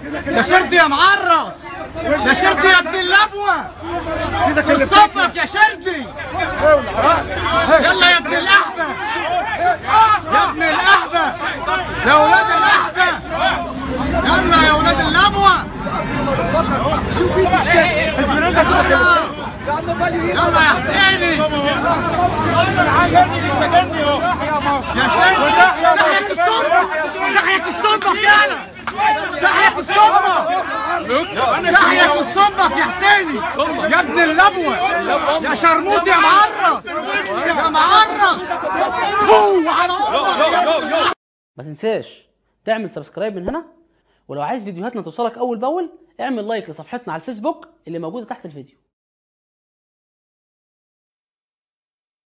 يا شردي يا معرس يا شردي يا ابن اللبوه صبك يا شردي يلا يا ابن الاحبه يا ابن الاحبه يا ولاد الاحبه يلا يا ولاد اللبوه يلا يلا يا حسيني يا شردي ناحية الصبح ناحية الصبح يلا ناحية الصبح ناحية الصبح يا حسيني يا ابن اللبوة يا شرموط يا معرس يا معرس هو على امك ما تنساش تعمل سبسكرايب من هنا ولو عايز فيديوهاتنا توصلك اول باول اعمل لايك لصفحتنا على الفيسبوك اللي موجوده تحت الفيديو